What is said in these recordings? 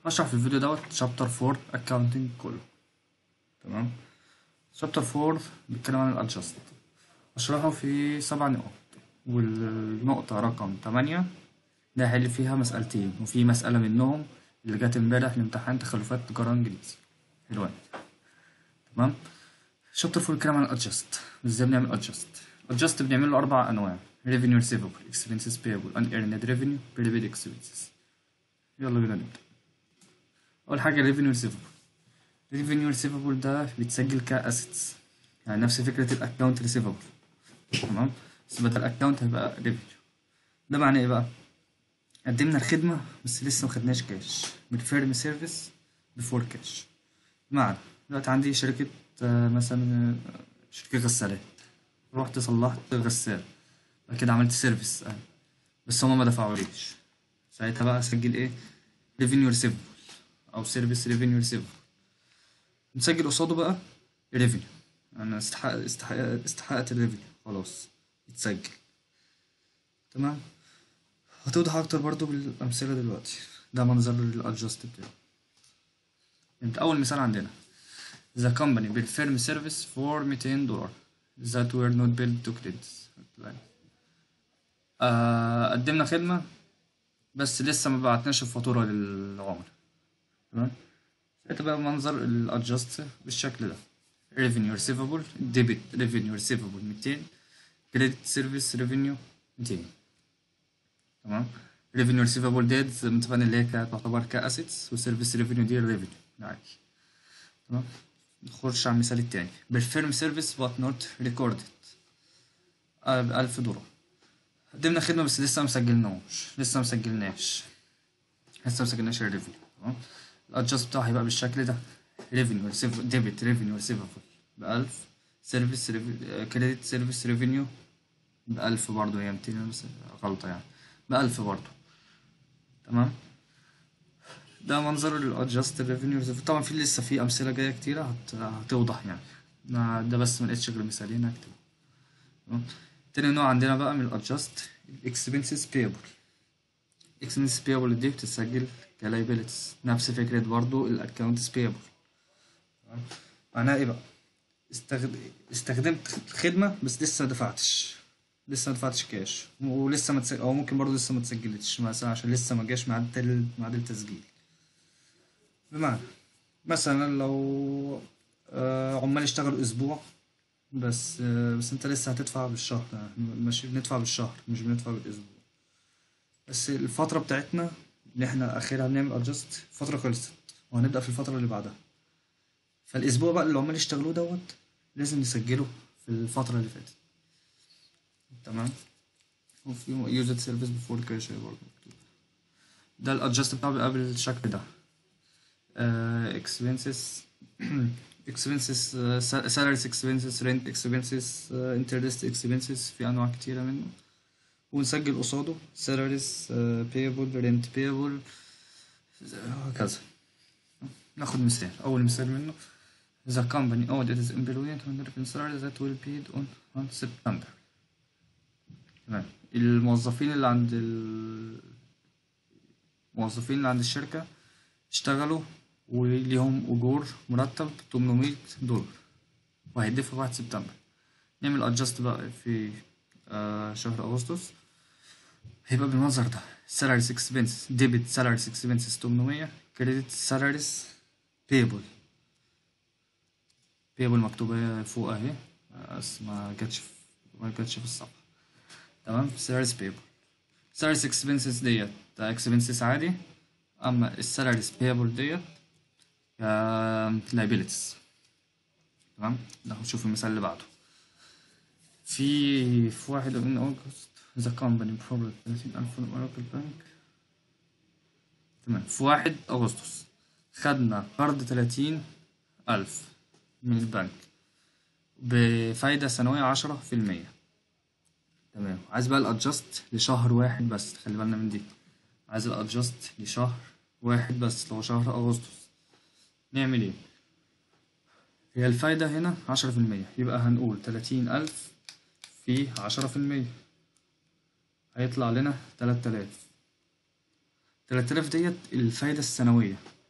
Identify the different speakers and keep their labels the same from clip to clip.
Speaker 1: هشرح في الفيديو دوت شابتر 4 اكاونتنج كله تمام شابتر 4 بيتكلم عن الادجست هشرحه في سبع نقط والنقطة رقم تمانية ده هحل فيها مسألتين وفي مسألة منهم اللي جت امبارح لامتحان تخلفات تجارة انجليزي حلوان تمام شابتر 4 بيتكلم عن الادجست ازاي بنعمل ادجست adjust بنعمل له أربع أنواع revenue receivable expenses payable unearned revenue prepaid expenses يلا بينا نبدأ أول حاجة revenue receivable revenue receivable ده بيتسجل كأسيتس يعني نفس فكرة الأكاونت receivable تمام بس بدل الأكاونت هيبقى revenue ده معناه إيه بقى؟ قدمنا الخدمة بس لسه مخدناش كاش بالفيرم سيرفيس بفور كاش بمعنى دلوقتي عندي شركة آه، مثلا آه، شركة غسالات رحت صلحت غسالة بعد كده عملت سيرفيس آه. بس هما ما دفعوليش ساعتها بقى اسجل ايه ريفينيو ريسيفبل او سيرفيس ريفينيو ريسيفبل نسجل قصاده بقى ريفينيو انا استحق استحق استحقت الريفينيو خلاص يتسجل تمام هتوضح اكتر برضو بالامثله دلوقتي ده منظر الادجست بتاعه انت اول مثال عندنا The company billed firm service for 200 دولار that were not billed to credits آه قدمنا خدمة بس لسه ما بعتناش الفاتورة للعملاء تمام ساعتها بقى منظر الادجست بالشكل ده revenue receivable debit revenue receivable 200 credit service revenue 200 تمام revenue receivable ديت زي ما اتفقنا اللي هي كانت تعتبر كاسيتس وسيرفيس revenue دي الريفينيو عادي تمام نخش على المثال التاني بالفيرم سيرفيس but not recorded ألف دولار قدمنا خدمة بس لسه مسجلناش لسه مسجلناش لسه مسجلناش الريفينيو تمام الادجست بتاعه هيبقى بالشكل ده ريفينيو ديبت ريفينيو ريسيفبل بألف سيرفيس كريدت سيرفيس ريفينيو بألف برضه هي ميتين بس غلطة يعني بألف برضه تمام ده منظر الادجست ريفينيو طبعا في لسه في امثله جايه كتيره هت... هتوضح يعني ما ده بس ما لقيتش غير مثالين هكتب تمام تاني نوع عندنا بقى من الادجست الاكسبنسز بيبل اكسبنسز بيبل دي بتتسجل كلايبيلتيز نفس فكره برضو الاكونتس بيبل معناها ايه بقى استخد... استخدمت خدمه بس لسه ما دفعتش لسه ما دفعتش كاش ولسه ما تسجل او ممكن برضو لسه ما تسجلتش مثلا عشان لسه ما جاش ميعاد ال- ميعاد التسجيل بمعنى مثلا لو آه، عمال اشتغلوا اسبوع بس آه، بس انت لسه هتدفع بالشهر يعني مش بندفع بالشهر مش بندفع بالاسبوع بس الفترة بتاعتنا اللي احنا اخرها بنعمل ادجست فترة خلصت وهنبدأ في الفترة اللي بعدها فالاسبوع بقى اللي العمال اشتغلوه دوت لازم نسجله في الفترة اللي فاتت تمام وفي يوزد سيرفيس بفور كاش برضه مكتوب ده الادجست بتاعه بيبقى بالشكل ده uh, expenses expenses uh, sa- salaries expenses rent expenses uh, interest expenses في أنواع كتيرة منه ونسجل قصاده salaries uh, payable rent payable هكذا ناخد مثال أول مثال منه The company owed its employee 100 salary that will be paid on, on September تمام الموظفين اللي عند ال... الموظفين اللي عند الشركة اشتغلوا وليهم أجور مرتب 800 دولار وهيدفعوا في 1 سبتمبر نعمل ادجست بقى في آه شهر أغسطس هيبقى بالمنظر ده salaries expenses debit salaries expenses 800 credit salaries payable payable مكتوبة فوق أهي بس ما جاتش في ما جاتش في الصفحة تمام salaries payable salaries expenses ديت ده expenses عادي أما السالاريز payable ديت آه، liabilities تمام ده هنشوف المثال اللي بعده في في واحد من أغسطس the company probably 30000 من Oracle Bank تمام في واحد أغسطس خدنا قرض 30000 من البنك بفايدة سنوية عشرة في المية تمام عايز بقى الادجست لشهر واحد بس خلي بالنا من دي عايز الادجست لشهر واحد بس اللي هو شهر أغسطس نعمل ايه هي الفايدة هنا عشرة في المية يبقى هنقول تلاتين ألف في عشرة في المية هيطلع لنا تلات آلاف تلات آلاف ديت الفايدة السنوية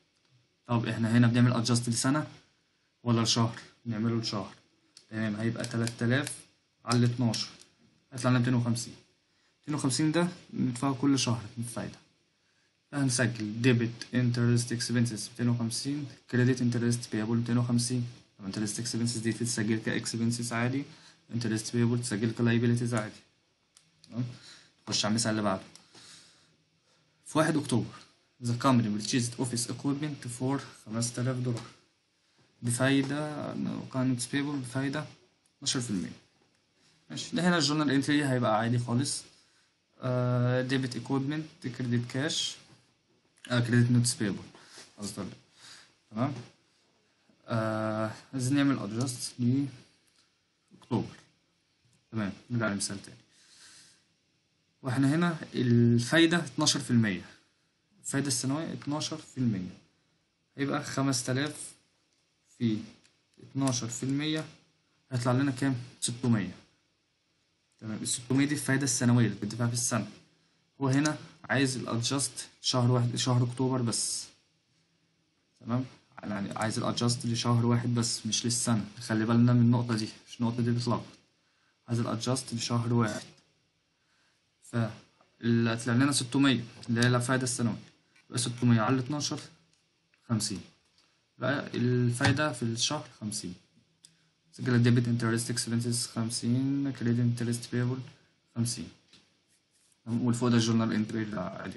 Speaker 1: طب احنا هنا بنعمل ادجست لسنة ولا لشهر نعمله لشهر تمام هيبقى 3000 على 12 هيطلع لنا 250 250 ده ندفعه كل شهر الفايدة هنسجل ديبت انترست اكسبنسز 250 كريدت انترست بيبل 250 طب انترست اكسبنسز دي تتسجل كاكسبنسز عادي انترست بيبل تسجل كلايبيليتيز عادي تمام نخش على المثال اللي بعده في 1 اكتوبر the company purchased office equipment for 5000 دولار بفايدة كانت بيبل بفايدة 12% ماشي ده هنا الجورنال انتري هيبقى عادي خالص ديبت ايكويبمنت كريدت كاش كريدت نوتس بيبل قصدي تمام آه عايزين نعمل ادجست ل اكتوبر تمام نرجع لمثال تاني واحنا هنا الفايدة 12% الفايدة السنوية 12% هيبقى 5000 في 12% هيطلع لنا كام؟ 600 تمام ال 600 دي الفايدة السنوية اللي بتدفع في السنة هو هنا عايز الادجست شهر واحد شهر اكتوبر بس تمام يعني عايز الادجست لشهر واحد بس مش للسنة خلي بالنا من النقطة دي مش النقطة دي بتلخبط عايز الادجست لشهر واحد ف اللي طلع لنا 600 اللي هي الفايدة السنوية يبقى 600 على 12 50 بقى الفايدة في الشهر 50 سجل الديبت انترست اكسبنسز 50 كريدت انترست بيبل 50 والفوق ده الجورنال انتري عادي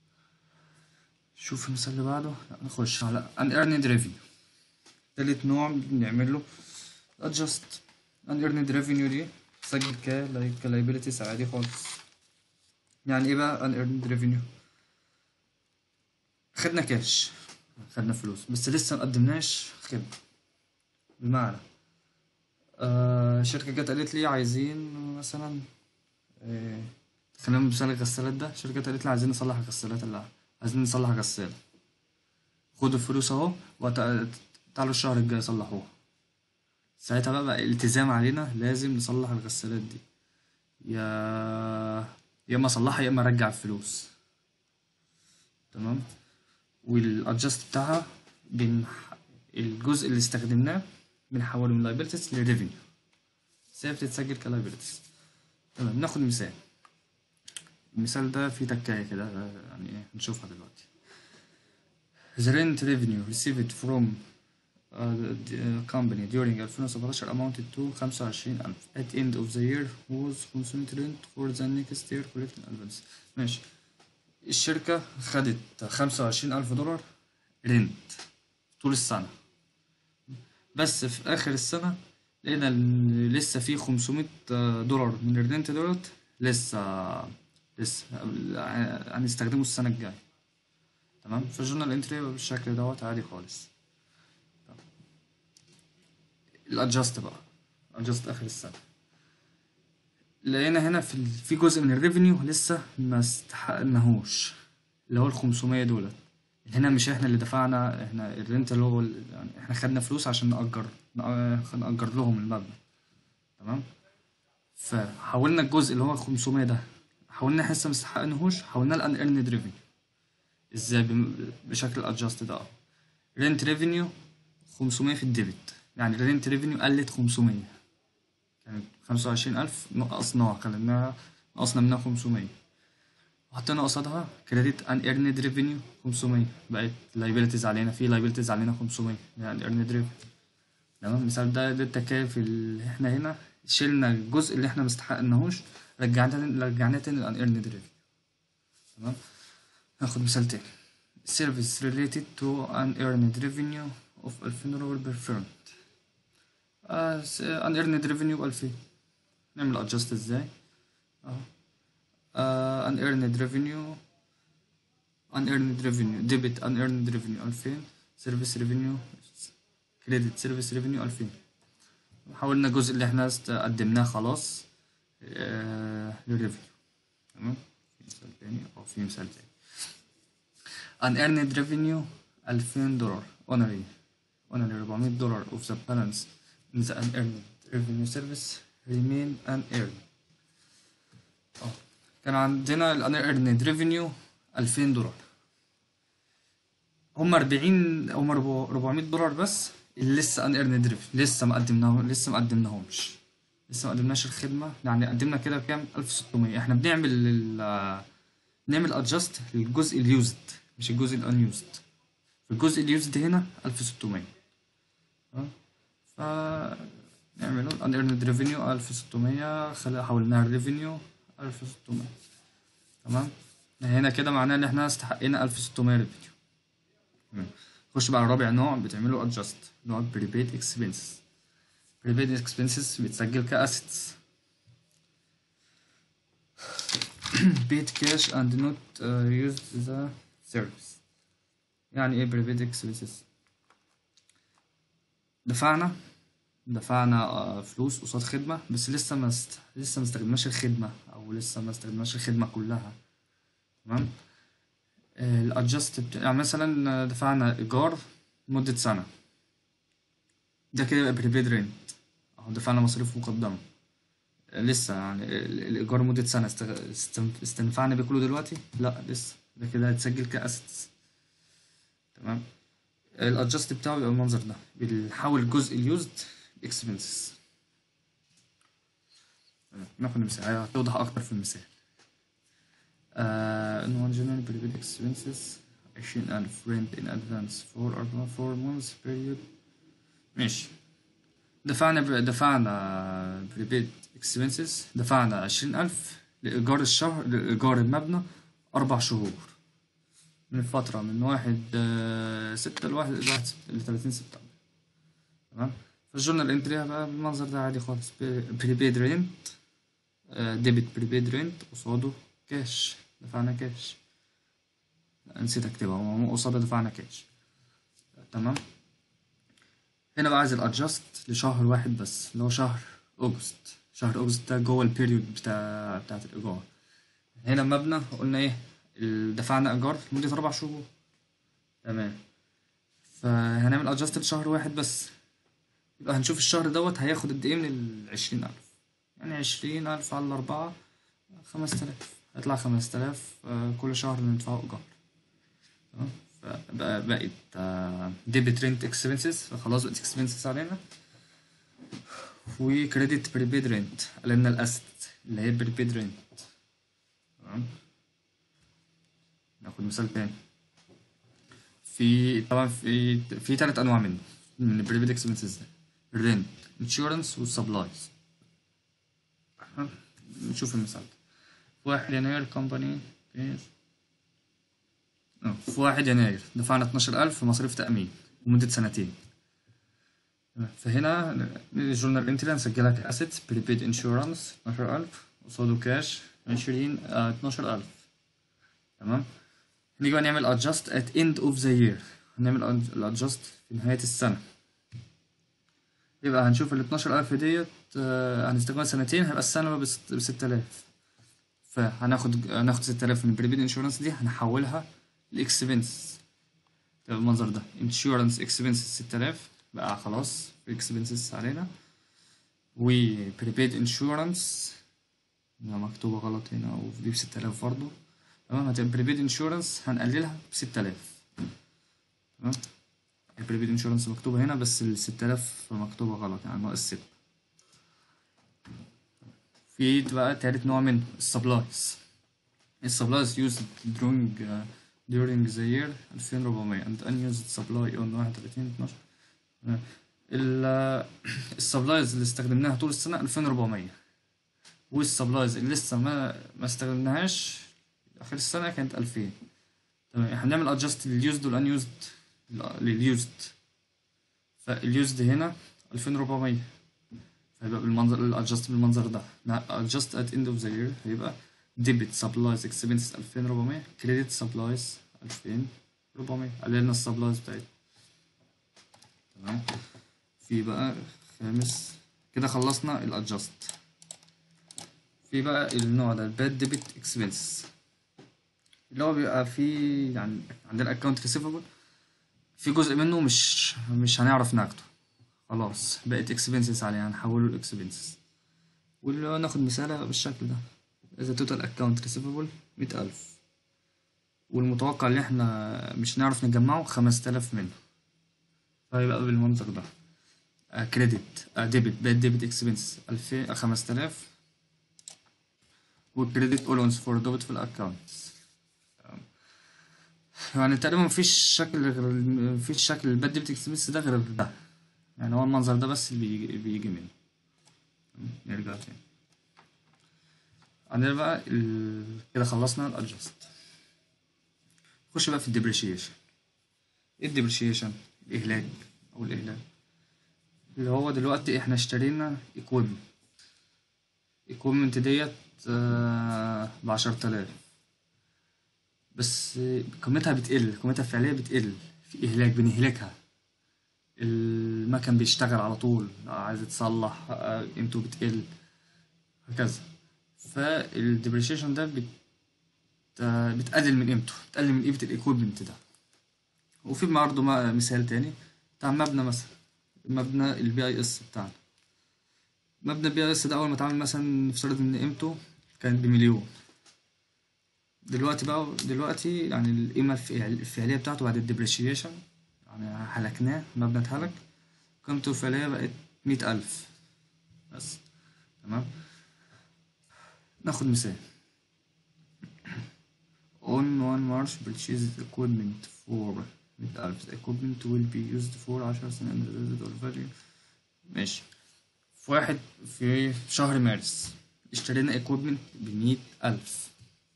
Speaker 1: شوف المثال اللي بعده نخش على ان ايرند ريفينيو تالت نوع بنعمل له ادجست ان ايرند ريفينيو دي سجل ك كلايبيليتيز عادي خالص يعني ايه بقى ان ايرند ريفينيو خدنا كاش خدنا فلوس بس لسه مقدمناش خدمة بمعنى آه شركة جت قالت لي عايزين مثلا آه خلينا مثال الغسالات ده شركة قالت لي عايزين نصلح الغسالات اللي عايزين نصلح غسالة خدوا الفلوس اهو وتعالوا الشهر الجاي صلحوها ساعتها بقى, بقى التزام علينا لازم نصلح الغسالات دي يا يا اما اصلحها يا اما ارجع الفلوس تمام والادجست بتاعها بين الجزء اللي استخدمناه بنحوله من liabilities ل revenue بس هي بتتسجل ك liabilities تمام ناخد مثال المثال ده فيه تكاية كده يعني ايه نشوفها دلوقتي The rent revenue received from uh, the company during 2017 amounted to 25000 at end of the year was consumed rent for the next year collecting advance ماشي الشركة خدت خمسة وعشرين ألف دولار رنت طول السنة بس في آخر السنة لقينا إن لسه في خمسمية دولار من الرنت دولت لسه لسه هنستخدمه السنة الجاية تمام فالجورنال انتري بالشكل دوت عادي خالص الادجست بقى ادجست آخر السنة لقينا هنا في ال- في جزء من الريفينيو لسه ما استحقناهوش اللي هو ال 500 دولت هنا مش احنا اللي دفعنا احنا الرنت اللي هو ال- يعني احنا خدنا فلوس عشان نأجر نأ- نأجر لهم المبنى تمام فحولنا الجزء اللي هو 500 ده حولنا احنا لسه ما استحقناهوش حولناه لان ايرند ريفينيو ازاي بم- بشكل ادجست ده رنت ريفينيو 500 في الديبت يعني الرنت ريفينيو قلت 500 كانت خمسة وعشرين ألف نقصناها خليناها نقصنا منها خمسمية وحطينا قصادها كريدت ان ايرند ريفينيو خمسمية بقت لايبيلتيز علينا في لايبيلتيز علينا خمسمية يعني ايرند ريفينيو تمام المثال ده ده التكايف اللي احنا هنا شلنا الجزء اللي احنا مستحقناهوش رجعنا رجعناه تاني لان ايرند ريفينيو تمام هاخد مثال تاني service related to an earned revenue of 2000 دولار per firm آه ان earned revenue ب 2000 نعمل adjust ازاي اهو آه ان earned revenue ان earned revenue debit ان earned revenue 2000 service revenue credit service revenue 2000 حولنا الجزء اللي احنا است- قدمناه خلاص آه للريفينيو تمام في مثال تاني او في مثال تاني ان earned revenue 2000 دولار honorary honorary 400 دولار of the balance in the unearned revenue service remain unearned اه كان عندنا ال unearned revenue 2000 دولار هم 40 هم 400 دولار بس اللي لسه ان ايرند ريفينيو لسه ما قدمناه لسه ما قدمناهمش لسه ما قدمناش الخدمه يعني قدمنا كده كام 1600 احنا بنعمل ال نعمل ادجست للجزء اليوزد مش الجزء الانيوزد الجزء اليوزد هنا 1600 تمام ف نعمله الان ايرند ريفينيو 1600 خلي حولناها ريفينيو 1600 تمام هنا كده معناه ان احنا استحقينا 1600 ريفينيو تمام خش بقى على رابع نوع بتعمله ادجست نوع بريبيد اكسبنسز بريبيد اكسبنسز بيتسجل كاسيتس paid cash and not uh, used the service يعني ايه prepaid expenses دفعنا دفعنا آه، فلوس قصاد خدمة بس لسه ما است... لسه ما استخدمناش الخدمة أو لسه ما استخدمناش الخدمة كلها تمام الادجست بت... يعني مثلا دفعنا إيجار لمدة سنة ده كده يبقى prepaid rent أو دفعنا مصاريف مقدمة لسه يعني ال- الإيجار مدة سنة استغ... استن- استنفعنا بيه كله دلوقتي؟ لأ لسه ده كده هيتسجل كأسيتس تمام الادجست بتاعه يبقى المنظر ده بنحول الجزء اليوزد اكسبنسز ناخد مثال هتوضح اكتر في المثال آه ان هو general prepaid expenses 20000 rent in advance for or four months period ماشي دفعنا ب... دفعنا prepaid expenses دفعنا 20000 لإيجار الشهر لإيجار المبنى أربع شهور من فترة من واحد آه، ستة لواحد لواحد ستة لتلاتين سبتمبر تمام فالجورنال انتري هبقى بالمنظر ده عادي خالص بريبيد رينت ديبت بريبيد رينت قصاده كاش دفعنا كاش لا، نسيت اكتبها هو مو قصاده دفعنا كاش تمام هنا بقى عايز الادجست لشهر واحد بس اللي هو شهر اوجست شهر اوجست ده جوه البيريود بتاع بتاعت الايجار هنا مبنى قلنا ايه ال- دفعنا ايجار لمدة اربع شهور تمام فهنعمل ادجست لشهر واحد بس يبقى هنشوف الشهر دوت هياخد قد ايه من العشرين الف يعني عشرين الف على الاربعة خمس تلاف هيطلع خمس تلاف كل شهر ندفعه ايجار تمام فبقى بقت ديبت رينت اكسبنسز خلاص بقت اكسبنسز علينا وكريدت بريبيد رينت قلنا الاسيت اللي هي بريبيد رينت تمام ناخد مثال تاني في طبعا في في تلات انواع منه من البريبيد اكسبنسز ده الرنت انشورنس والسبلايز نشوف المثال ده في واحد يناير كومباني في واحد يناير دفعنا 12000 مصاريف تأمين لمدة سنتين فهنا الجورنال انتري هنسجلها كاسيت بريبيد انشورنس 12000 قصاده كاش 20 آه 12000 تمام نيجي بقى نعمل adjust at end of the year هنعمل الادجست في نهاية السنة يبقى هنشوف ال 12000 ديت آه، هنستخدمها سنتين هيبقى السنة ب 6000 فهناخد هناخد 6000 من البريبيد انشورنس دي هنحولها لاكسبنس تبقى بالمنظر ده انشورنس اكسبنسز 6000 بقى خلاص في اكسبنسز علينا وبريبيد انشورنس مكتوبة غلط هنا ودي ب 6000 برضه تمام هتبقى بريبيد انشورنس هنقللها ب 6000 تمام البريبيد انشورنس مكتوبة هنا بس ال 6000 مكتوبة غلط يعني ناقص 6 في بقى تالت نوع منه السبلايز السبلايز used during uh, during the year 2400 and unused supply on 31 12 تمام. ال السبلايز اللي استخدمناها طول السنة 2400 والسبلايز اللي لسه ما ما استخدمناهاش آخر السنة كانت 2000 تمام احنا هنعمل ادجست لليوزد والانيوزد لليوزد فاليوزد هنا 2400 هيبقى بالمنظر الادجست بالمنظر ده adjust at end of the year هيبقى debit supplies expenses 2400 credit supplies 2400 قللنا السبلايز بتاعتنا تمام في بقى خامس كده خلصنا الادجست في بقى النوع ده الباد ديبت اكسبنس اللي هو بيبقى فيه يعني عندنا اكونت ريسيفبل في جزء منه مش مش هنعرف ناخده خلاص بقت اكسبنسز عليه هنحوله لاكسبنسز واللي هو ناخد مثال بالشكل ده إذا توتال أكاونت ريسيفبل مية ألف والمتوقع ان احنا مش نعرف نجمعه خمس تلاف منه فيبقى بالمنظر ده كريدت ديبت بقت ديبت اكسبنس ألفين خمس تلاف والكريدت اولونز فور ديبت في الاكونت يعني تقريبا مفيش شكل غير مفيش شكل الباد ديبت اكسبنس ده غير ده يعني هو المنظر ده بس اللي بيجي, بيجي منه نرجع تاني عندنا بقى ال... كده خلصنا الادجست نخش بقى في الديبريشيشن ايه الديبريشيشن الاهلاك او الاهلاك اللي هو دلوقتي احنا اشترينا ايكويبمنت ايكويبمنت ديت بعشرة آلاف بس قيمتها بتقل قيمتها الفعلية بتقل في إهلاك بنهلكها المكن بيشتغل على طول عايز يتصلح قيمته بتقل هكذا فالديبريشيشن ده بت... بتقلل من قيمته بتقلل من قيمة الايكويبمنت ده وفي برضه مثال تاني بتاع مبنى مثلا مبنى البي اي اس بتاعنا مبنى البي اي اس ده اول ما اتعمل مثلا نفترض ان قيمته كانت بمليون دلوقتي بقى دلوقتي يعني القيمة الفعلية بتاعته بعد الديبريشيشن يعني هلكناه المبنى اتهلك قيمته الفعلية بقت مية ألف بس تمام ناخد مثال on one March purchased equipment for مية ألف the equipment will be used for عشر سنين related or value ماشي في واحد في شهر مارس اشترينا equipment بمية ألف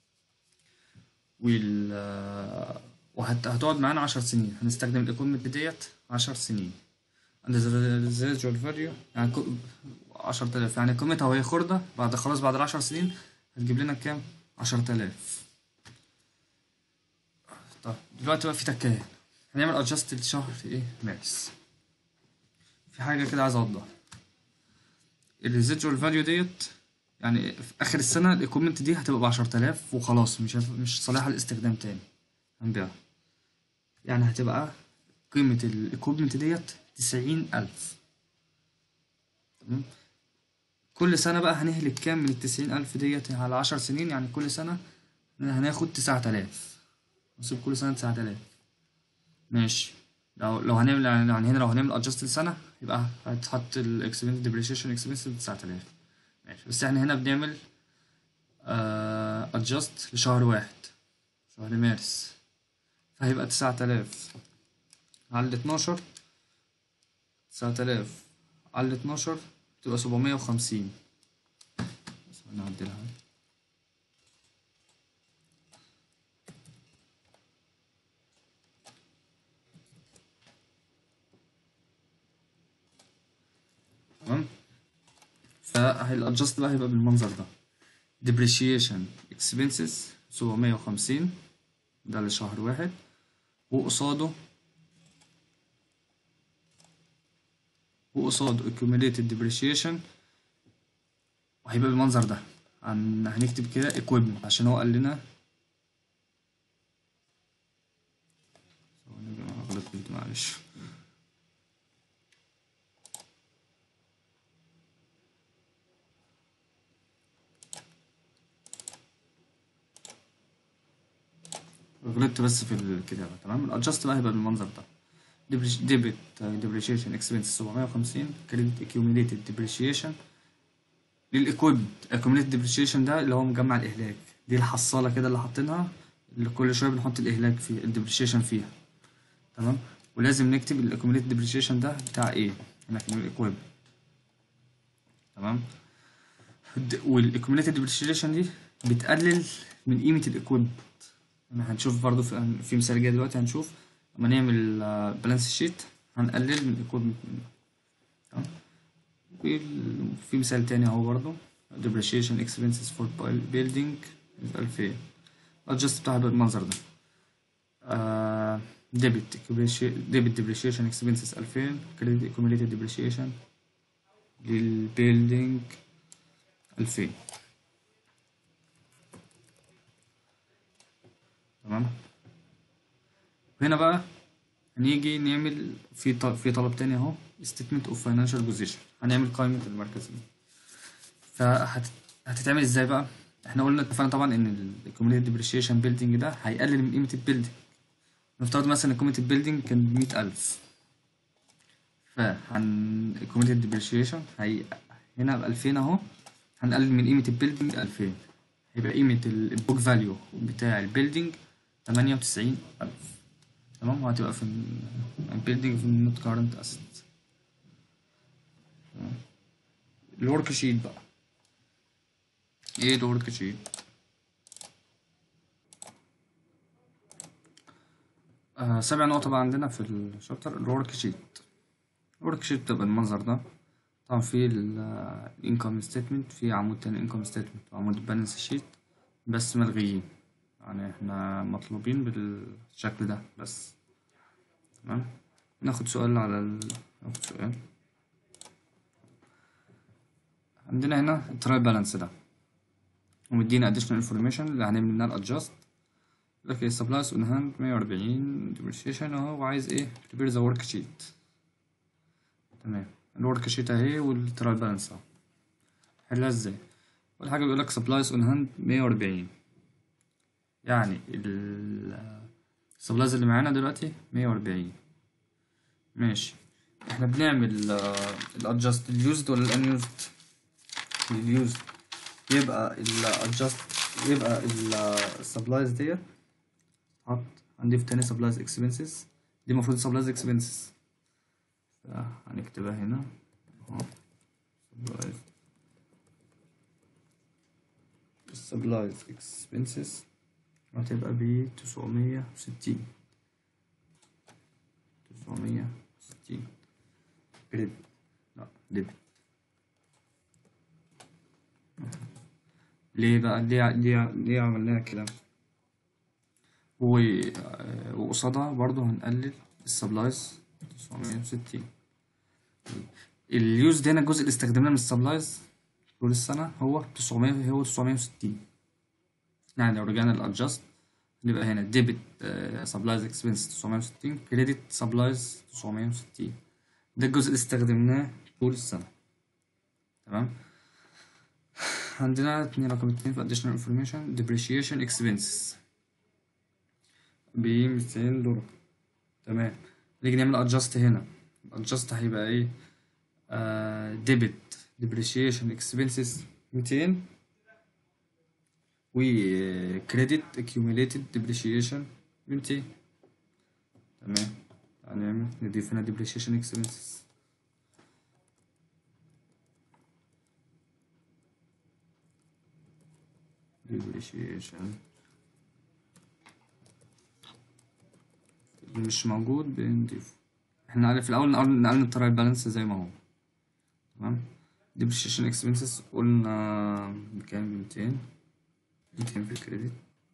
Speaker 1: وال وهتقعد معانا عشر سنين هنستخدم الايكويبمنت ديت عشر سنين and the residual value يعني عشرة آلاف يعني قيمتها وهي خردة بعد خلاص بعد العشر سنين هتجيب لنا كام؟ عشرة آلاف طيب دلوقتي بقى في تكاية هنعمل ادجست لشهر ايه؟ مارس في حاجة كده عايز اوضحها الريزيدوال فاليو ديت يعني في اخر السنة الايكويبمنت دي هتبقى بعشرة آلاف وخلاص مش مش صالحة للاستخدام تاني هنبيعها يعني هتبقى قيمة الايكويبمنت ديت تسعين ألف تمام كل سنة بقى هنهلك كام من التسعين ألف ديت على عشر سنين يعني كل سنة هناخد تسعة آلاف نصيب كل سنة تسعة آلاف ماشي لو لو هنعمل يعني هنا لو هنعمل ادجست لسنة يبقى هتحط الاكسبنس ديبريشيشن اكسبنس بتسعة آلاف ماشي بس احنا هنا بنعمل ادجست لشهر واحد شهر مارس فهيبقى تسعة آلاف على الاتناشر تسعة آلاف على الاتناشر تبقى سبعمية وخمسين بس نعدلها تمام فالادجست بقى هيبقى بالمنظر ده depreciation expenses سبعمية وخمسين ده لشهر واحد وقصاده وقصاده accumulated depreciation وهيبقى بالمنظر ده عن هنكتب كده equipment عشان هو قال لنا ثواني يا جماعة غلطت معلش غلطت بس في الكتابة تمام الادجست بقى هيبقى بالمنظر ده ديبت ديبريشيشن اكسبنس 750 كريدت اكيوميليتد ديبريشيشن للايكويبمنت اكيوميليتد ديبريشيشن ده اللي هو مجمع الاهلاك دي الحصاله كده اللي حاطينها اللي كل شويه بنحط الاهلاك فيها الديبريشيشن فيها تمام ولازم نكتب الاكيوميليتد ديبريشيشن ده بتاع ايه هنا في الايكويبمنت تمام والاكيوميليتد ديبريشيشن دي بتقلل من قيمه الايكويبمنت هنشوف برضو في, في مثال جاي دلوقتي هنشوف لما نعمل بالانس شيت هنقلل من الايكويبمنت تمام في مثال تاني اهو برضو depreciation expenses for building 2000 الادجست بتاعها بالمنظر ده uh, debit debit depreciation expenses 2000 credit accumulated depreciation للبيلدينج 2000 تمام هنا بقى هنيجي نعمل في طلب في طلب تاني اهو statement of financial position هنعمل قائمة المركز دي فهتتعمل ازاي بقى احنا قلنا اتفقنا طبعا ان الكوميونيتي ديبريشيشن بيلدينج ده هيقلل من قيمة البيلدينج نفترض مثلا الكوميونيتي بيلدينج كان بمية ألف فهن الكوميونيتي ديبريشيشن هي هنا بألفين اهو هنقلل من قيمة البيلدينج ألفين هيبقى قيمة البوك فاليو بتاع البيلدينج تمانية وتسعين ألف تمام وهتبقى في البيلدينج في النوت كارنت أسيت الورك شيت بقى ايه الورك شيت آه سابع نقطة بقى عندنا في الشابتر الورك شيت الورك شيت بتبقى المنظر ده طبعا في الانكم ستيتمنت في عمود تاني انكم ستيتمنت وعمود البالانس شيت بس ملغيين يعني احنا مطلوبين بالشكل ده بس تمام ناخد سؤال على ال... ناخد سؤال عندنا هنا التراي بالانس ده ومدينا additional information اللي هنعمل منها الادجاست لك supplies on hand 140 depreciation اهو وعايز ايه prepare the work sheet تمام الورك شيت اهي والتراي بالانس اهو حلها ازاي اول حاجه بيقول لك supplies on hand 140 يعني ال السبلايز اللي معانا دلوقتي 140 ماشي احنا بنعمل الادجاست اليوزد ولا الانيوزد اليوزد يبقى الادجاست يبقى السبلايز ديت حط هنضيف تاني سبلايز اكسبنسز دي المفروض سبلايز اكسبنسز هنكتبها هنا اهو سبلايز السبلايز اكسبنسز هتبقى ب تسعمية وستين تسعمية وستين كريدت لا ديبت ليه بقى ليه ليه ليه عملناها كده و وقصادها برضو هنقلل السبلايز تسعمية وستين اليوز ده هنا الجزء اللي استخدمناه من السبلايز طول السنة هو تسعمية هو تسعمية وستين يعني لو رجعنا للادجاست نبقى هنا ديبت سبلايز اكسبنس 960 كريدت سبلايز 960 ده الجزء اللي استخدمناه طول السنة تمام عندنا اتنين رقم اتنين في additional information depreciation expenses ب 200 دولار تمام نيجي نعمل adjust هنا adjust هيبقى ايه آه debit depreciation expenses 200 و credit accumulated depreciation 200 تمام هنعمل نضيف هنا depreciation expenses depreciation اللي مش موجود بنضيفه احنا عارف في الاول نقل نقلنا التراي بالانس زي ما هو تمام depreciation expenses قلنا بكام بميتين ميتين في الكريدت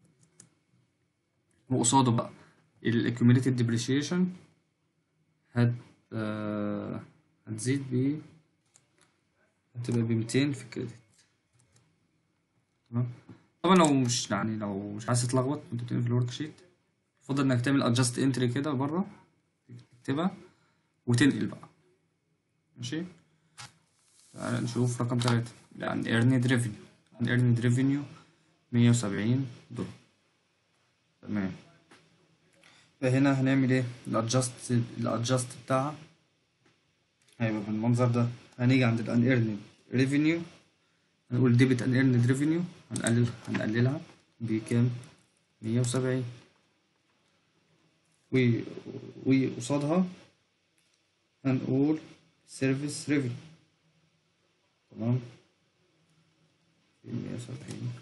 Speaker 1: وقصاده بقى ال accumulated depreciation هت آه هتزيد ب هتبقى بميتين في الكريدت تمام طبعا لو مش يعني لو مش عايز تتلخبط وانت بتعمل في الورك شيت يفضل انك تعمل ادجست انتري كده بره تكتبها وتنقل بقى ماشي تعال نشوف رقم تلاتة عن earned revenue عن earned revenue مية وسبعين دولار تمام فهنا هنعمل ايه الادجست الادجست بتاعها هيبقى بالمنظر ده هنيجي عند ال unearned revenue هنقول debit unearned revenue هنقلل هنقللها بكام مية وسبعين و وقصادها هنقول service revenue تمام مية وسبعين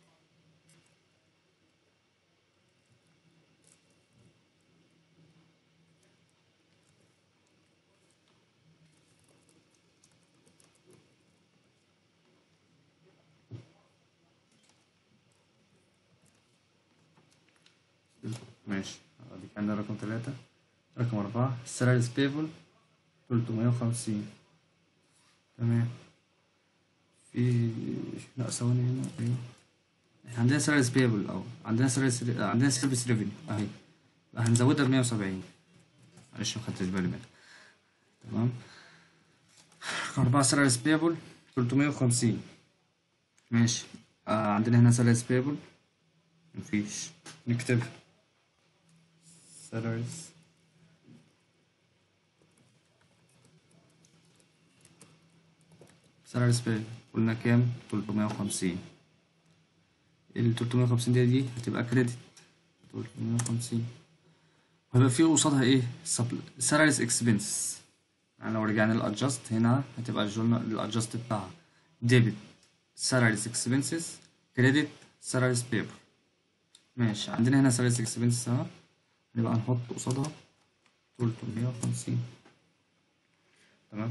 Speaker 1: ماشي ادي كان ده رقم تلاتة رقم أربعة السالاريز بيبل تلتمية وخمسين تمام في لا ثواني هنا ايوه احنا عندنا سالاريز بيبل الأول عندنا سالاريز عندنا سيرفيس ريفينيو اهي هنزودها بمية وسبعين معلش مخدتش بالي منها تمام رقم أربعة سالاريز بيبل تلتمية وخمسين ماشي آه عندنا هنا سالاريز بيبل مفيش نكتب سالاريز سالاريز بيبل قلنا كام 350 ال 350 دي دي هتبقى كريدت 350 وهيبقى في قصادها ايه سالاريز اكسبنس يعني لو رجعنا للادجست هنا هتبقى الجورنال الادجست بتاعها ديبت سالاريز اكسبنسز كريدت سالاريز بيبل ماشي عندنا هنا سالاريز اكسبنسز اهو نبقى نحط قصادها 350 تمام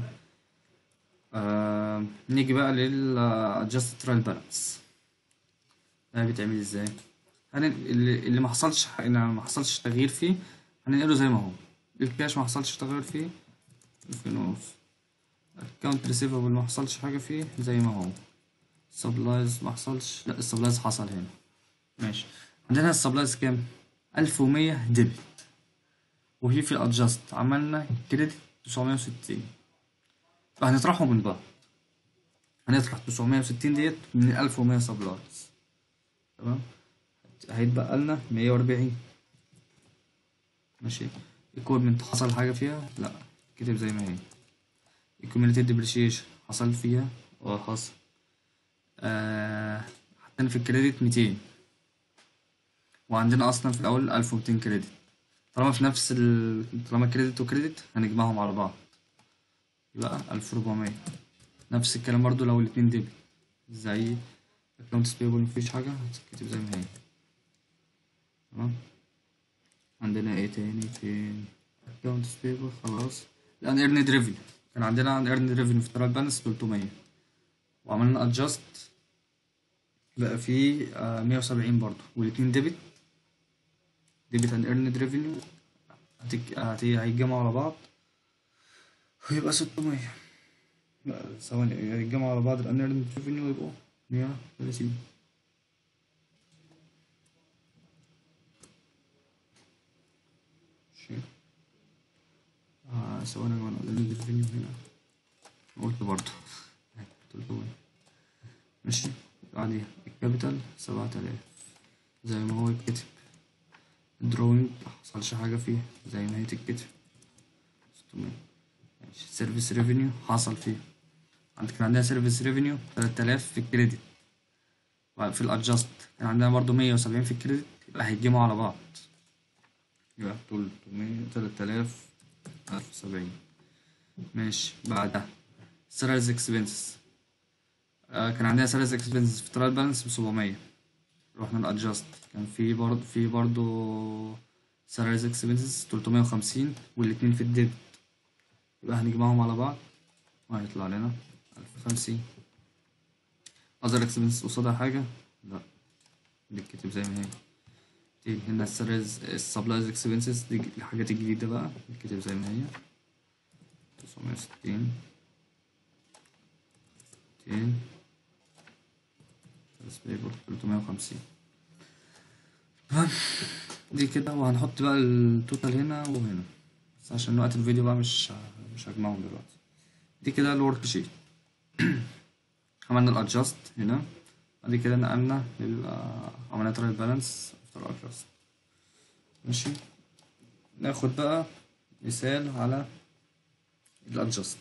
Speaker 1: آه نيجي بقى للادجست ترايل بالانس ده بيتعمل ازاي هن... اللي, اللي ما حصلش اللي ما حصلش تغيير فيه هننقله زي ما هو الكاش ما حصلش تغيير فيه ألفين ونص اكونت ريسيفبل ما حصلش حاجة فيه زي ما هو سبلايز ما حصلش لا السبلايز حصل هنا ماشي عندنا السبلايز كام ألف ومية ديبت وهي في الادجست عملنا كريدت تسعمية وستين فهنطرحهم من بعض هنطرح تسعمية وستين ديت من الألف ومية سبلايز تمام هيتبقى لنا مية وأربعين ماشي equipment حصل حاجة فيها لا كتب زي ما هي accumulated depreciation حصل فيها اه حصل آه حطينا في الكريدت ميتين وعندنا أصلا في الأول ألف ومتين كريدت طالما في نفس ال... طالما كريدت وكريدت هنجمعهم على بعض يبقى ألف وربعمية نفس الكلام برضو لو الاتنين ديبت زي accounts payable مفيش حاجة هتتكتب زي ما هي تمام عندنا ايه تاني فين accounts payable خلاص الان earned revenue كان عندنا ان earned revenue في ترال بالانس 300 وعملنا adjust بقى في مية وسبعين برضو والاتنين ديبت ديبت and earned revenue هتك... هت... هيتجمعوا على بعض ويبقى ستمية لا ثواني هيتجمعوا على بعض الان earned revenue ويبقوا مية وثلاثين ماشي آه ثواني يا جماعة الان earned revenue هنا قلت برضه تلتمية ماشي بعديها الكابيتال سبعة آلاف زي ما هو يتكتب الدروينج محصلش حاجة فيه زي ما هي تتكتب ستمية ماشي سيرفيس ريفينيو حصل فيه عندك كان عندنا سيرفيس ريفينيو تلات آلاف في الكريدت وفي الادجست كان عندنا برضو مية وسبعين في الكريدت يبقى هيتجمعوا على بعض يبقى تلتمية تلات آلاف ألف وسبعين ماشي بعدها سيرفيس اكسبنسز آه كان عندنا سيرفيس اكسبنسز في ترايل بالانس بسبعمية رحنا الادجست كان في برضه في برضه سيرفيس اكسبنسز تلتمية وخمسين والاتنين في الديبت يبقى هنجمعهم على بعض وهيطلع لنا ألف وخمسين أذر اكسبنسز قصادها حاجة لا بتكتب زي ما هي تيجي هنا السيرفيس السبلايز اكسبنسز دي الحاجات الجديدة بقى بتكتب زي ما هي تسعمية وستين ستين بيبر 350 تمام دي كده وهنحط بقى التوتال هنا وهنا بس عشان وقت الفيديو بقى مش مش هجمعهم دلوقتي دي كده الورك شيت عملنا الادجست هنا بعد كده نقلنا لل عملنا ترايل بالانس افتر ادجست ماشي ناخد بقى مثال على الادجست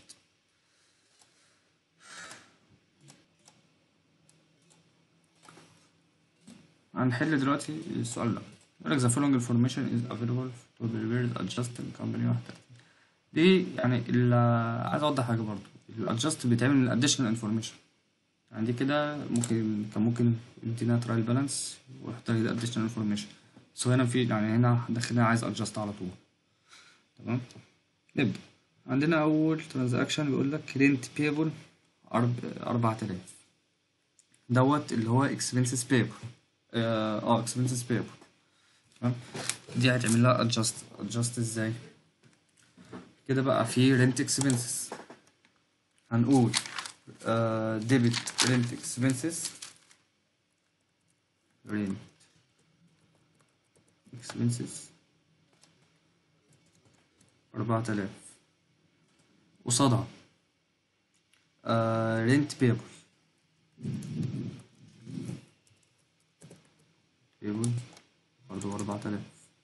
Speaker 1: هنحل دلوقتي السؤال ده يقول لك the following information is available to be prepared adjust in company واحدة دي يعني ال عايز اوضح حاجة برضو الادجست بيتعمل من additional information يعني دي كده ممكن كان ممكن يدينا ترايل بالانس ويحط لي additional information بس هو هنا في يعني هنا داخلين عايز adjust على طول تمام نبدأ عندنا أول ترانزاكشن بيقول لك rent payable أربعة آلاف دوت اللي هو expenses payable اه expenses payable تمام دي هتعمل لها adjust adjust ازاي كده بقى في rent expenses هنقول uh, debit rent expenses rent expenses أربعة آلاف قصادها uh, rent payable 4000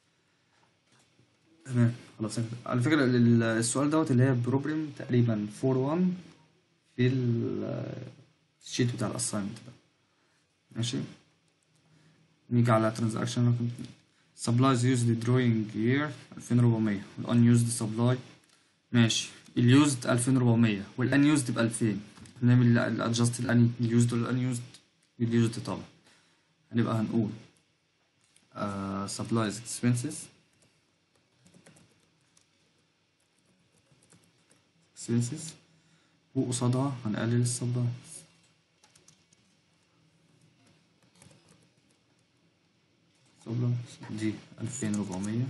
Speaker 1: تمام خلاص على فكرة ال- السؤال دوت اللي هي بروبلم تقريبا 4 في ال- الشيت بتاع الاساينمنت ده ماشي نيجي على ترانزاكشن رقم supplies used during year 2400 unused supply ماشي اليوزد 2400 والانيوزد ب 2000 نعمل الادجست الاني اليوزد والانيوزد اليوزد طبعا هنبقى هنقول uh, supplies expenses expenses وقصادها هنقلل السبلايز سبلايز دي 2400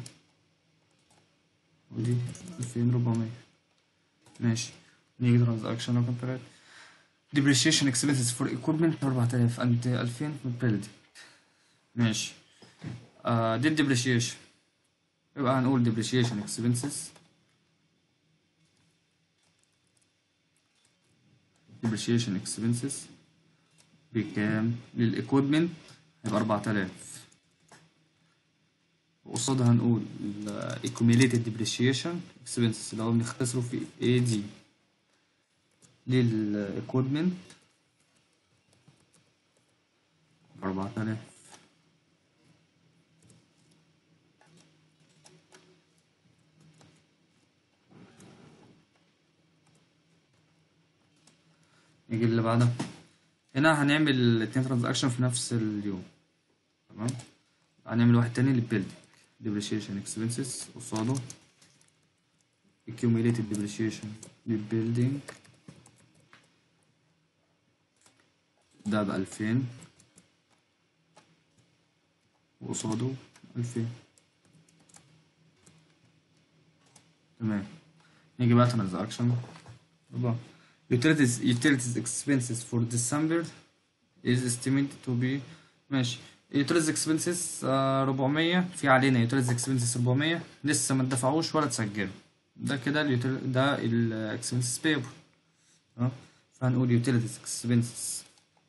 Speaker 1: ودي 2400 ماشي نيجي ترانزاكشن رقم تلاتة depreciation expenses for equipment 4000 and 2000 for building ماشي آه دي depreciation يبقى هنقول depreciation expenses depreciation expenses بكام للإيكويبمنت هيبقى 4000 وقصادها هنقول ال accumulated depreciation expenses اللي هو بنختصره في AD للإيكويبمنت 4000 نيجي اللي بعدها هنا هنعمل الاتنين ترانزاكشن في نفس اليوم تمام هنعمل واحد تاني للبيلدينج depreciation expenses قصاده accumulated depreciation للبيلدينج ده بألفين وقصاده ألفين تمام نيجي بقى ترانزاكشن أربعة utilities utilities expenses for December is estimated to be ماشي utilities expenses آه، 400 في علينا utilities expenses 400 لسه ما اتدفعوش ولا اتسجلوا ده كده ال util- ده ال expenses payable اه فهنقول utilities expenses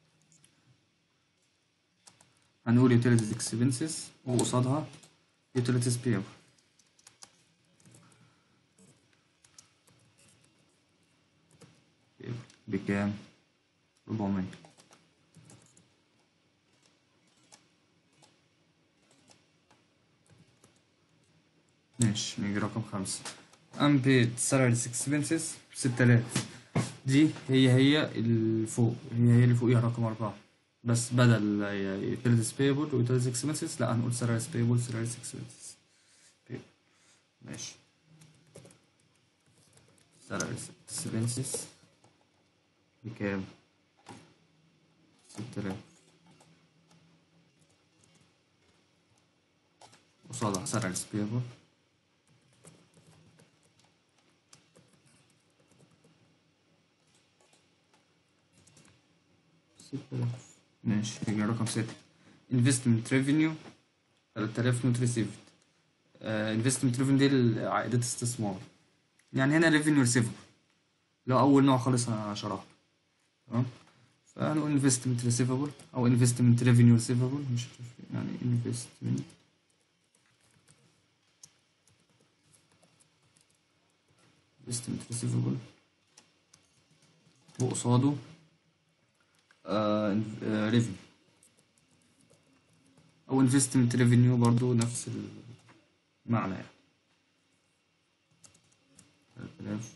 Speaker 1: هنقول utilities expenses وقصادها utilities payable بكام؟ 400 ماشي نيجي رقم خمسة unpaid salaries expenses 6000 دي هي هي اللي فوق هي هي اللي فوقيها رقم أربعة بس بدل utilities payable و utilities expenses لا هنقول salaries payable salaries expenses payable. ماشي salaries expenses بكام؟ ستة آلاف قصادها سعر السبيبر ستة آلاف ماشي يجي رقم ستة investment revenue تلات آلاف not received آه investment revenue دي عائدات استثمار يعني هنا revenue receivable لو أول نوع خالص هشرحه تمام فهنقول investment receivable أو investment revenue receivable مش هتفرق يعني investment investment receivable وقصاده آه آه، revenue أو investment revenue برضو نفس المعنى يعني 3000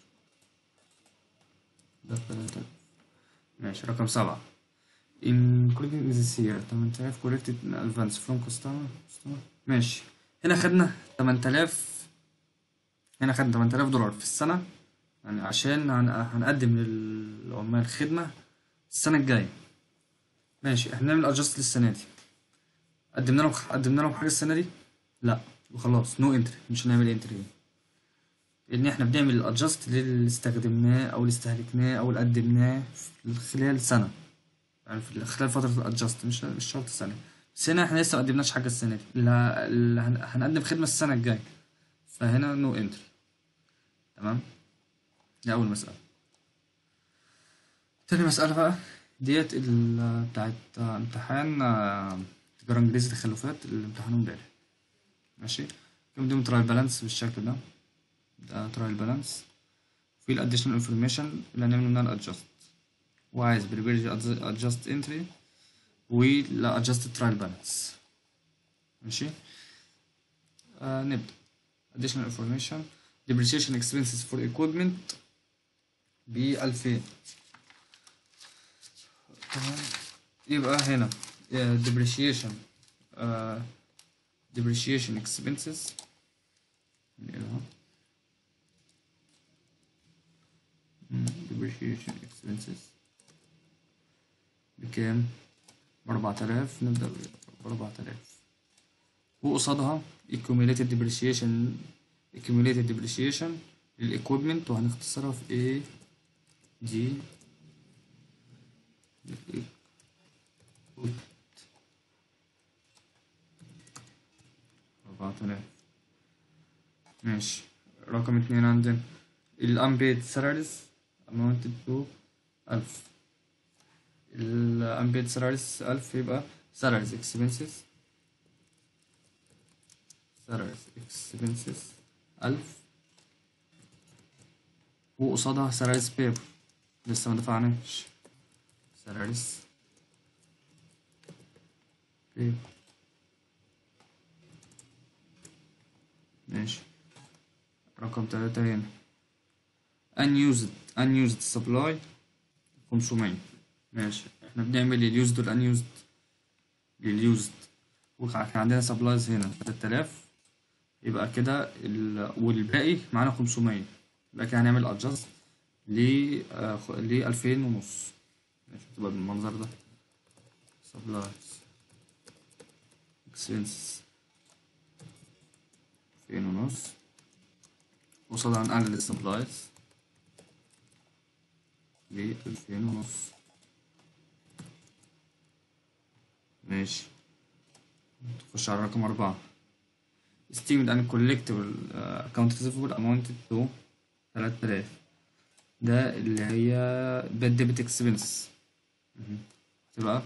Speaker 1: ده 3000 ماشي رقم سبعة including this year 8000 collected in advance from customer customer ماشي هنا خدنا 8000 هنا خدنا 8000 دولار في السنة يعني عشان هن- هنقدم للعمال خدمة السنة الجاية ماشي احنا نعمل ادجست للسنة دي قدمنا لهم قدمنا لهم حاجة السنة دي لا وخلاص نو انتري مش هنعمل انتري ان احنا بنعمل الادجست للي استخدمناه او اللي استهلكناه او اللي قدمناه في خلال سنة يعني في خلال فترة الادجست مش مش شرط سنة بس هنا احنا لسه ما قدمناش حاجة السنة دي اللي اللي هن- هنقدم خدمة السنة الجاية فهنا نو انتري تمام دي أول مسألة تاني مسألة بقى ديت ال- بتاعت امتحان آه، تجارة إنجليزي تخلفات اللي امتحانه امبارح ماشي عندهم ترايل بالانس بالشكل ده ده ترايل بالانس في الاديشنال انفورميشن اللي هنعمل منها الادجست وعايز بريبير ادجست انتري ولا ادجست ترايل بالانس ماشي آه نبدا additional information depreciation expenses for equipment ب 2000 تمام يبقى هنا آه، depreciation آه depreciation expenses نقلها. مم، depreciation expenses بكام؟ بأربعة آلاف نبدأ بأربعة آلاف وقصادها accumulated depreciation accumulated depreciation للإكويبمنت وهنختصرها في A دي أربعة آلاف ماشي رقم اتنين عندنا ال unpaid salaries amounted to ألف ال unpaid salaries ألف يبقى salaries expenses salaries expenses ألف وقصادها salaries payable لسه ما دفعناش salaries payable ماشي رقم تلاتة هنا unused unused supply 500 ماشي احنا بنعمل اليوزد والانيوزد لليوزد وكان عندنا سبلايز هنا 3000 يبقى كده ال... والباقي معانا 500 يبقى كده هنعمل ادجست ل ل 2000 ونص ماشي تبقى بالمنظر ده سبلايز اكسبنسز 2000 ونص وصلنا هنقلل السبلايز ل 2000 ونص ماشي نخش على رقم أربعة esteemed and collectible uh, account receivable amounted to 3000 ده اللي هي bad debit expenses مهم. تبقى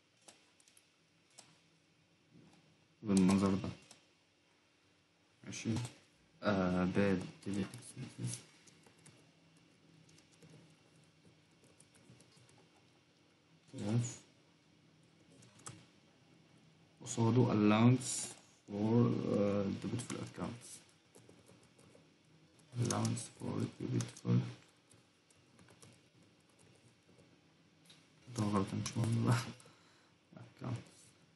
Speaker 1: بالمنظر ده ماشي آه bad debit expenses yes. قصاده allowance for uh, debitful accounts allowance for debitful ده غلط مش مهم بقى accounts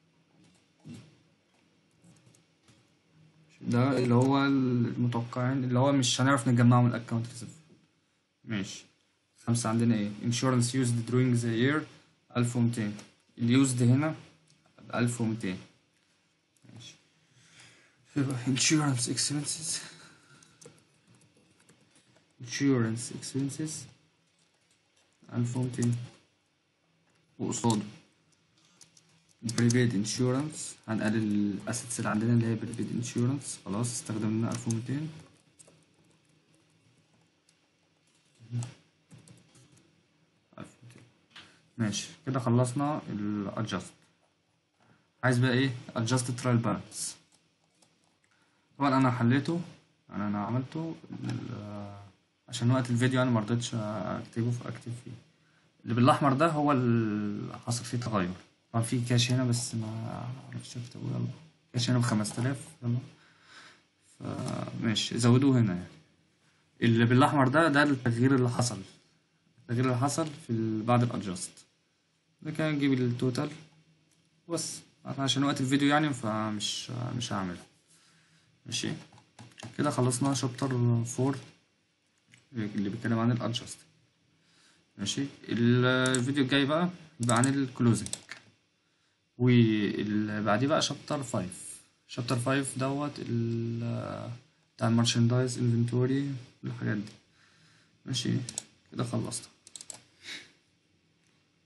Speaker 1: ده اللي هو المتوقعين اللي هو مش هنعرف نجمعه من الاكونت ماشي خمسة عندنا ايه insurance used during the year 1200 اليوزد هنا 1200 ماشي يبقى insurance expenses insurance expenses 1200 وقصاده prepaid insurance هنقلل الاسيتس اللي عندنا اللي هي prepaid insurance خلاص استخدمنا 1200 1200 ماشي كده خلصنا ال adjust عايز بقى ايه adjust trial balance طبعا انا حليته انا انا عملته ال- عشان وقت الفيديو انا مرضتش اكتبه فاكتب فيه اللي بالاحمر ده هو اللي حصل فيه تغير طبعا في كاش هنا بس ما عرفتش اكتبه يلا كاش هنا بخمسة آلاف يلا فماشي زودوه هنا يعني اللي بالاحمر ده ده التغيير اللي حصل التغيير اللي حصل في ال- بعد الادجست ده كان نجيب التوتال بس عشان وقت الفيديو يعني فمش مش هعملها ماشي كده خلصنا شابتر فور اللي بيتكلم عن الادجست ماشي الفيديو الجاي بقى يبقى عن الكلوزنج واللي بعديه بقى شابتر 5 شابتر 5 دوت ال- بتاع المارشندايز انفنتوري والحاجات دي ماشي كده خلصت